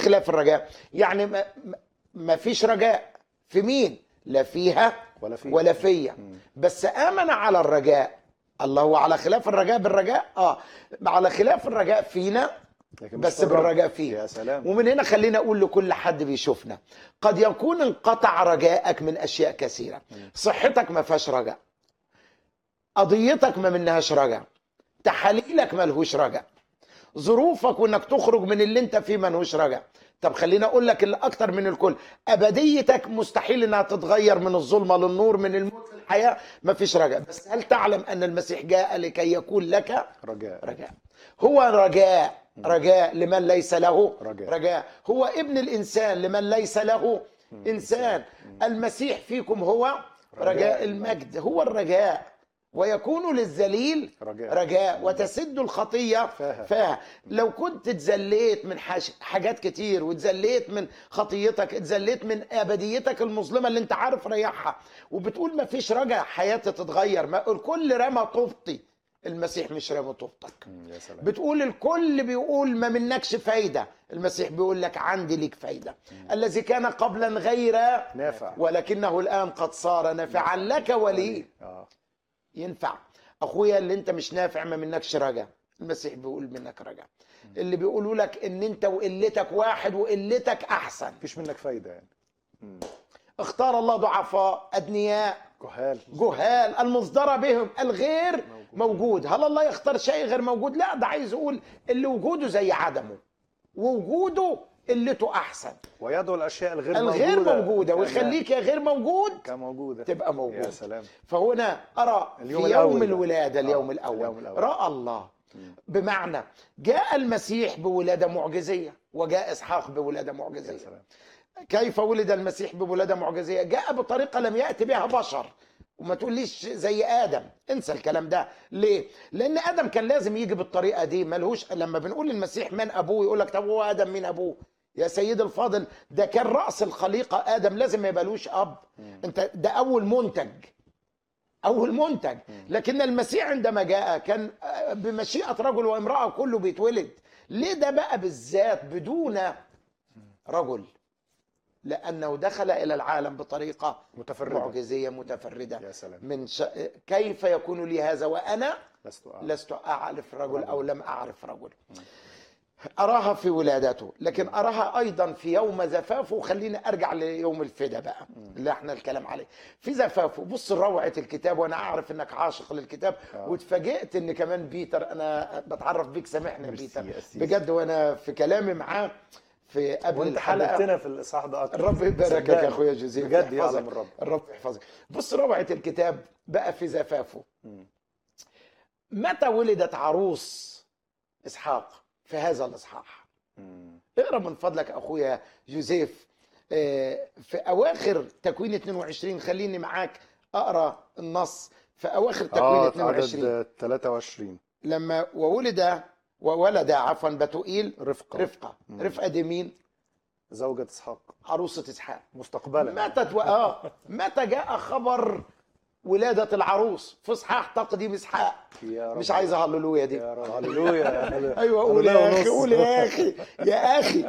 خلاف الرجاء يعني ما, ما- ما فيش رجاء في مين لا فيها ولا في ولا فيا بس امن على الرجاء الله هو على خلاف الرجاء بالرجاء اه على خلاف الرجاء فينا لكن مش بس في الرب. بالرجاء فيه يا سلام ومن هنا خلينا اقول لكل حد بيشوفنا قد يكون انقطع رجائك من اشياء كثيره صحتك ما فيهاش رجاء قضيتك ما منهاش رجاء تحاليلك ملهوش رجاء ظروفك وانك تخرج من اللي انت فيه ملهوش رجاء طب خليني اقول لك اللي اكتر من الكل ابديتك مستحيل انها تتغير من الظلمه للنور من الموت للحياه مفيش رجاء بس هل تعلم ان المسيح جاء لكي يكون لك رجاء رجاء هو رجاء رجاء لمن ليس له رجاء. رجاء هو ابن الانسان لمن ليس له انسان المسيح فيكم هو رجاء رجاء المجد هو الرجاء ويكون للذليل رجاء. رجاء وتسد الخطيه فاها. فاها لو كنت اتذليت من حاج- حاجات كتير واتذليت من خطيتك اتذليت من ابديتك المظلمه اللي انت عارف ريحها وبتقول ما فيش رجاء حياتي تتغير ما الكل رمى طوبتي المسيح مش رمى طوبتك مم، يا سلام بتقول الكل بيقول ما منكش فايده المسيح بيقول لك عندي ليك فايده الذي كان قبلا غير نافع ولكنه الان قد صار نافعا لك ولي اه ينفع اخويا اللي انت مش نافع ما منكش رجا المسيح بيقول منك رجا اللي بيقولوا لك ان انت وقلتك واحد وقلتك احسن مفيش منك فايده يعني مم. اختار الله ضعفاء ادنياء جهال جهال المصدر بهم الغير موجود هل الله يختار شيء غير موجود لا ده عايز يقول اللي وجوده زي عدمه ووجوده قلته احسن ويدعو الاشياء الغير الغير موجوده موجوده كما- ويخليك يا غير موجود كموجوده تبقى موجود يا سلام فهنا أرى اليوم في يوم الأول ده. الولادة اليوم آه، الأول, اليوم الأول. رأى الله بمعنى جاء المسيح بولادة معجزية وجاء إسحاق بولادة يا معجزية سلام كيف ولد المسيح بولادة معجزية جاء بطريقة لم يأتي بها بشر وما تقوليش زي آدم انسى الكلام ده ليه لأن آدم كان لازم يجي بالطريقة دي ملهوش لما بنقول المسيح من أبوه يقول لك طب هو آدم مين أبوه يا سيد الفاضل ده كان رأس الخليقة آدم لازم ما يبقالوش أب انت ده أول منتج اول منتج لكن المسيح عندما جاء كان آه، بمشيئه رجل وامراه كله بيتولد ليه ده بقى بالذات بدون رجل لانه دخل الى العالم بطريقه متفردة. معجزيه متفرده يا سلام. من ش... كيف يكون لي هذا وانا لست أعلم. لست اعرف رجل او لم اعرف رجل اراها في ولادته لكن اراها ايضا في يوم زفافه خليني ارجع ليوم الفدا بقى اللي احنا الكلام عليه في زفافه بص روعه الكتاب وانا اعرف انك عاشق للكتاب آه. واتفاجئت ان كمان بيتر انا بتعرف بيك سامحني يا ميرسي بيتر يا أسيس. بجد وانا في كلامي معاه في قبل وانت الحلقه حببتنا في الاصحاح ده اكتر الرب يباركك صدقني. يا اخويا جوزيف بجد يحفظك. يعظم الرب الرب يحفظك بص روعه الكتاب بقى في زفافه مم. متى ولدت عروس اسحاق في هذا الاصحاح مم. اقرا من فضلك اخويا جوزيف آه، في اواخر تكوين 22 خليني معاك اقرا النص في اواخر تكوين اه 22 عدد 23 لما وولد وولد عفوا بتوئيل رفقه رفقه مم. رفقه دي مين زوجة اسحاق عروسه اسحاق مستقبلا متى تو... اه متى جاء خبر ولاده العروس في اصحاح تقديم اسحاق يا رب مش عايز هللويا دي يا رب هللويا ايوه قول هللويا يا اخي ونص. قول يا اخي يا اخي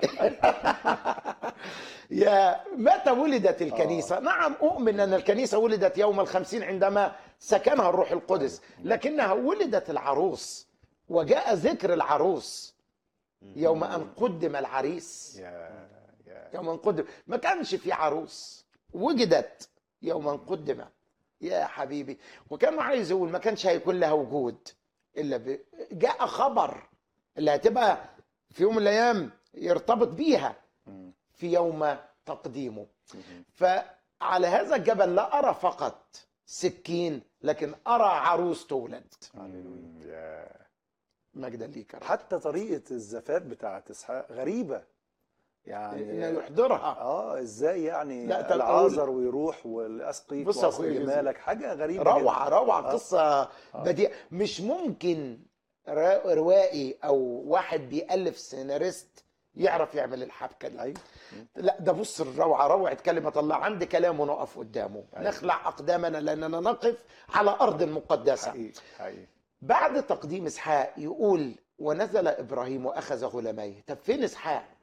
يا متى ولدت الكنيسة؟ نعم أؤمن أن الكنيسة ولدت يوم الخمسين عندما سكنها الروح القدس لكنها ولدت العروس وجاء ذكر العروس يوم أن قدم العريس يا يا يوم أن قدم ما كانش في عروس وجدت يوم أن قدم يا حبيبي وكان عايز يقول ما كانش هيكون لها وجود إلا ب... جاء خبر اللي هتبقى في يوم من الأيام يرتبط بيها مم. في يوم تقديمه مم. فعلى هذا الجبل لا أرى فقط سكين لكن أرى عروس تولد مم. يا مجدا ليك يا رب. حتى طريقة الزفاف بتاعت اسحاق غريبة إنه يعني يحضرها اه ازاي يعني لا، طب العازر ويروح والاسقيك بص يا وأسقي أخويا جمالك حاجة غريبة روعة روعة آه. قصة بديعة مش ممكن را- روائي أو واحد بيألف سيناريست يعرف يعمل الحبكة دي ايوه لا ده بص الروعة روعة كلمة الله عندي كلام ونقف قدامه أيوة. نخلع أقدامنا لأننا نقف على أرض مقدسة حقيقي حقيقي بعد تقديم اسحاق يقول ونزل ابراهيم واخذ غلاميه طب فين اسحاق